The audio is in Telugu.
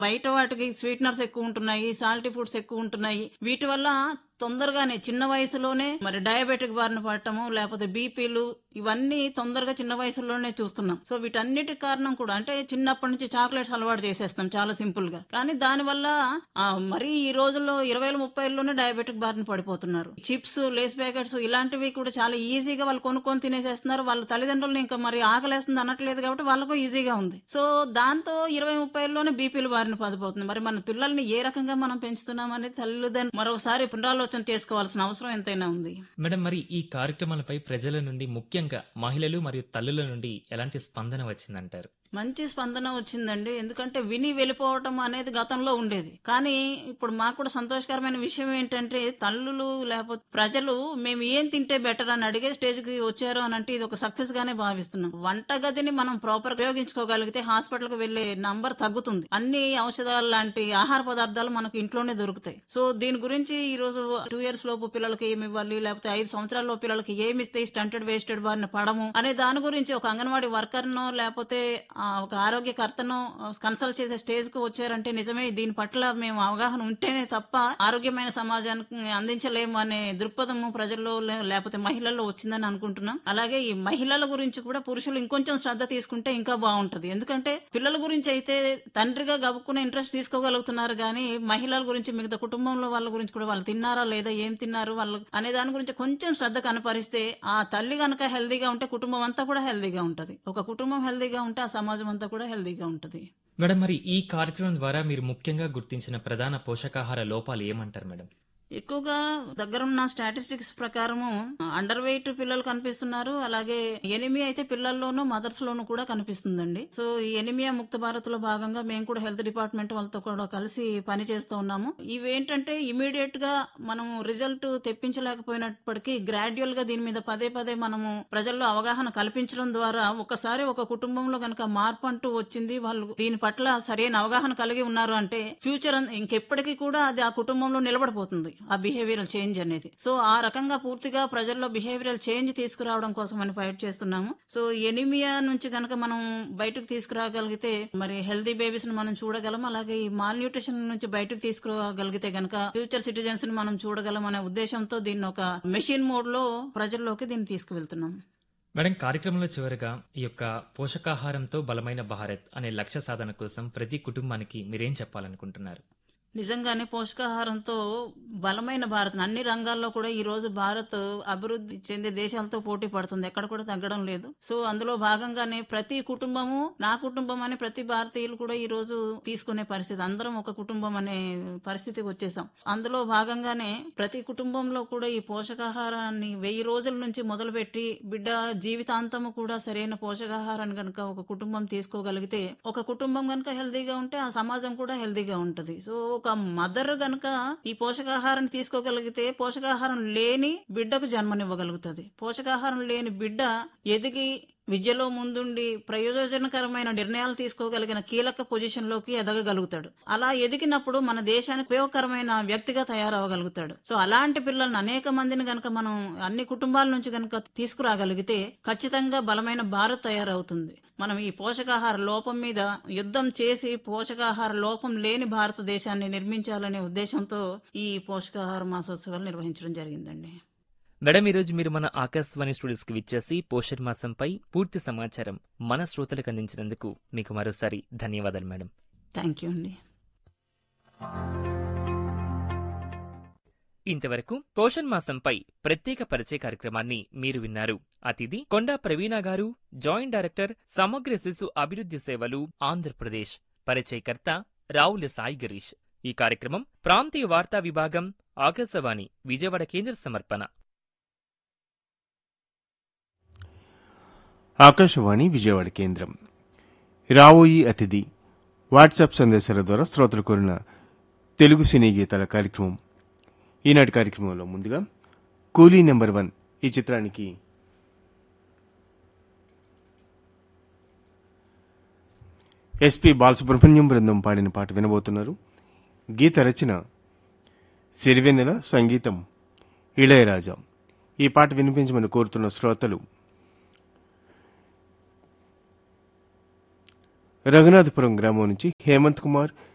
బయట వాటికి స్వీట్నర్స్ ఎక్కువ ఉంటున్నాయి సాల్టీ ఫుడ్స్ ఎక్కువ ఉంటున్నాయి వీటి వల్ల తొందరగానే చిన్న వయసులోనే మరి డయాబెటిక్ బారిన పడటము లేకపోతే బీపీలు ఇవన్నీ తొందరగా చిన్న వయసులోనే చూస్తున్నాం సో వీటన్నిటి కారణం కూడా అంటే చిన్నప్పటి నుంచి చాక్లెట్స్ అలవాటు చేసేస్తాం చాలా సింపుల్ గా కానీ దానివల్ల ఆ, మరీ ఈ రోజుల్లో ఇరవై ముప్పైలోనే డయాబెటిక్ బారిన పడిపోతున్నారు చిప్స్ లేస్ ప్యాకెట్స్ ఇలాంటివి కూడా చాలా ఈజీగా వాళ్ళు కొనుక్కొని తినేసేస్తున్నారు వాళ్ళ తల్లిదండ్రులు ఇంకా మరి ఆకలేస్తుంది అనట్లేదు కాబట్టి వాళ్ళకు ఈజీగా ఉంది సో దాంతో ఇరవై ముప్పైలోనే బీపీలు బారిన పడిపోతుంది మరి మన పిల్లల్ని ఏ రకంగా మనం పెంచుతున్నాం అనేది తల్లిదండ్రులు మరొకసారి పునరాలోచన చేసుకోవాల్సిన అవసరం ఎంతైనా ఉంది మేడం మరి ఈ కార్యక్రమాలపై ప్రజల నుండి ముఖ్యంగా మహిళలు మరియు తల్లుల నుండి ఎలాంటి స్పందన వచ్చిందంటారు మంచి స్పందన వచ్చిందండి ఎందుకంటే విని వెళ్ళిపోవటం అనేది గతంలో ఉండేది కానీ ఇప్పుడు మాకు కూడా సంతోషకరమైన విషయం ఏంటంటే తల్లులు లేకపోతే ప్రజలు మేము ఏం తింటే బెటర్ అని అడిగే స్టేజ్ కి వచ్చారు అని అంటే ఇది ఒక సక్సెస్ గానే భావిస్తున్నాం వంటగదిని మనం ప్రాపర్ ఉపయోగించుకోగలిగితే హాస్పిటల్ కి వెళ్లే నంబర్ తగ్గుతుంది అన్ని ఔషధాలు లాంటి ఆహార పదార్థాలు మనకు ఇంట్లోనే దొరుకుతాయి సో దీని గురించి ఈ రోజు టూ ఇయర్స్ లోపు పిల్లలకి ఏమి ఇవ్వాలి లేకపోతే ఐదు సంవత్సరాల లోపు పిల్లలకి ఏమి ఇస్తే స్టంటెడ్ వేస్టెడ్ బారిన పడము అనే దాని గురించి ఒక అంగన్వాడీ వర్కర్ నో లేకపోతే ఆ, ఒక ఆరోగ్యకర్తను కన్సల్ట్ చేసే స్టేజ్ కు వచ్చారంటే నిజమే దీని పట్ల మేము అవగాహన ఉంటేనే తప్ప ఆరోగ్యమైన సమాజానికి అందించలేము అనే దృక్పథము ప్రజల్లో లే- లేకపోతే మహిళల్లో వచ్చిందని అనుకుంటున్నాం అలాగే ఈ మహిళల గురించి కూడా పురుషులు ఇంకొంచెం శ్రద్ధ తీసుకుంటే ఇంకా బాగుంటది ఎందుకంటే పిల్లల గురించి అయితే తండ్రిగా గబుక్కునే ఇంట్రెస్ట్ తీసుకోగలుగుతున్నారు కానీ మహిళల గురించి మిగతా కుటుంబంలో వాళ్ళ గురించి కూడా వాళ్ళు తిన్నారా లేదా ఏం తిన్నారు వాళ్ళు అనే దాని గురించి కొంచెం శ్రద్ధ కనపరిస్తే ఆ తల్లి గనక హెల్దీగా ఉంటే కుటుంబం అంతా కూడా హెల్దీగా ఉంటది ఒక కుటుంబం హెల్దీగా ఉంటే ఆ సమాజం అంతా కూడా హెల్దీగా ఉంటది మేడం మరి ఈ కార్యక్రమం ద్వారా మీరు ముఖ్యంగా గుర్తించిన ప్రధాన పోషకాహార లోపాలు ఏమంటారు మేడం ఎక్కువగా దగ్గరున్న స్టాటిస్టిక్స్ ప్రకారము అండర్ వెయిట్ పిల్లలు కనిపిస్తున్నారు అలాగే ఎనిమియా అయితే పిల్లల్లోనూ మదర్స్ లోనూ కూడా కనిపిస్తుందండి సో ఈ ఎనిమియా ముక్త భారత్ లో భాగంగా మేము కూడా హెల్త్ డిపార్ట్మెంట్ వాళ్ళతో కూడా కలిసి పని చేస్తూ ఉన్నాము ఇవేంటంటే ఇమీడియట్ గా మనం రిజల్ట్ తెప్పించలేకపోయినప్పటికీ గ్రాడ్యువల్ గా దీని మీద పదే పదే మనము ప్రజల్లో అవగాహన కల్పించడం ద్వారా ఒకసారి ఒక కుటుంబంలో గనక మార్పు అంటూ వచ్చింది వాళ్ళు దీని పట్ల సరైన అవగాహన కలిగి ఉన్నారు అంటే ఫ్యూచర్ ఇంకెప్పటికీ కూడా అది ఆ కుటుంబంలో నిలబడిపోతుంది ఆ బిహేవియరల్ చేంజ్ అనేది సో ఆ రకంగా పూర్తిగా ప్రజల్లో బిహేవియరల్ చేంజ్ తీసుకురావడం కోసం అని ఫైట్ చేస్తున్నాము సో ఎనిమియా నుంచి గనక మనం బయటకు తీసుకురాగలిగితే మరి హెల్దీ బేబీస్ ని మనం చూడగలం అలాగే ఈ మాల్ న్యూట్రిషన్ నుంచి బయటకు తీసుకురాగలిగితే గనక ఫ్యూచర్ సిటిజన్స్ ని మనం చూడగలం అనే ఉద్దేశంతో దీన్ని ఒక మెషిన్ మోడ్ లో ప్రజల్లోకి దీన్ని తీసుకువెళ్తున్నాం మేడం కార్యక్రమంలో చివరగా ఈ యొక్క పోషకాహారంతో బలమైన భారత్ అనే లక్ష్య సాధన కోసం ప్రతి కుటుంబానికి మీరేం చెప్పాలనుకుంటున్నారు నిజంగానే పోషకాహారంతో బలమైన భారత్ అన్ని రంగాల్లో కూడా ఈ రోజు భారత్ అభివృద్ధి చెందే దేశాలతో పోటీ పడుతుంది ఎక్కడ కూడా తగ్గడం లేదు సో అందులో భాగంగానే ప్రతి కుటుంబము నా కుటుంబం అని ప్రతి భారతీయులు కూడా ఈ రోజు తీసుకునే పరిస్థితి అందరం ఒక కుటుంబం అనే పరిస్థితికి వచ్చేసాం అందులో భాగంగానే ప్రతి కుటుంబంలో కూడా ఈ పోషకాహారాన్ని వెయ్యి రోజుల నుంచి మొదలుపెట్టి బిడ్డ జీవితాంతము కూడా సరైన పోషకాహారాన్ని కనుక ఒక కుటుంబం తీసుకోగలిగితే ఒక కుటుంబం కనుక హెల్దీగా ఉంటే ఆ సమాజం కూడా హెల్దీగా ఉంటది సో ఒక మదర్ గనుక ఈ పోషకాహారాన్ని తీసుకోగలిగితే పోషకాహారం లేని బిడ్డకు జన్మనివ్వగలుగుతుంది పోషకాహారం లేని బిడ్డ ఎదిగి విద్యలో ముందుండి ప్రయోజనకరమైన నిర్ణయాలు తీసుకోగలిగిన కీలక పొజిషన్ లోకి ఎదగగలుగుతాడు అలా ఎదిగినప్పుడు మన దేశానికి ఉపయోగకరమైన వ్యక్తిగా తయారవగలుగుతాడు సో అలాంటి పిల్లల్ని అనేక మందిని గనక మనం అన్ని కుటుంబాల నుంచి గనక తీసుకురాగలిగితే ఖచ్చితంగా బలమైన భారత్ తయారవుతుంది మనం ఈ పోషకాహార లోపం మీద యుద్ధం చేసి పోషకాహార లోపం లేని భారతదేశాన్ని నిర్మించాలనే ఉద్దేశంతో ఈ పోషకాహార మాసోత్సవాలు నిర్వహించడం జరిగిందండి మేడం ఈరోజు మీరు మన ఆకాశవాణి స్టూడియోస్ కి విచ్చేసి పోషణ్ మాసంపై పూర్తి సమాచారం మన శ్రోతలకు అందించినందుకు మీకు మరోసారి ధన్యవాదాలు మేడం థ్యాంక్ యూ అండి ఇంతవరకు పోషణ్ మాసంపై ప్రత్యేక పరిచయ కార్యక్రమాన్ని మీరు విన్నారు అతిథి కొండా ప్రవీణ గారు జాయింట్ డైరెక్టర్ సమగ్ర శిశు అభివృద్ధి సేవలు ఆంధ్రప్రదేశ్ పరిచయకర్త రావుల సాయి గిరీష్ ఈ కార్యక్రమం ప్రాంతీయ వార్తా విభాగం ఆకాశవాణి విజయవాడ కేంద్ర సమర్పణ ఆకాశవాణి విజయవాడ కేంద్రం రావోయి అతిథి వాట్సాప్ సందేశాల ద్వారా శ్రోతలు కోరిన తెలుగు సినీ గీతాల కార్యక్రమం ఈనాటి కార్యక్రమంలో ముందుగా కూలీ నెంబర్ వన్ ఈ చిత్రానికి ఎస్పి బాలసుబ్రహ్మణ్యం బృందం పాడిన పాట వినబోతున్నారు గీత రచన సిరివెన్నెల సంగీతం ఇళయరాజా ఈ పాట వినిపించమని కోరుతున్న శ్రోతలు రఘునాథపురం గ్రామం నుంచి హేమంత్ కుమార్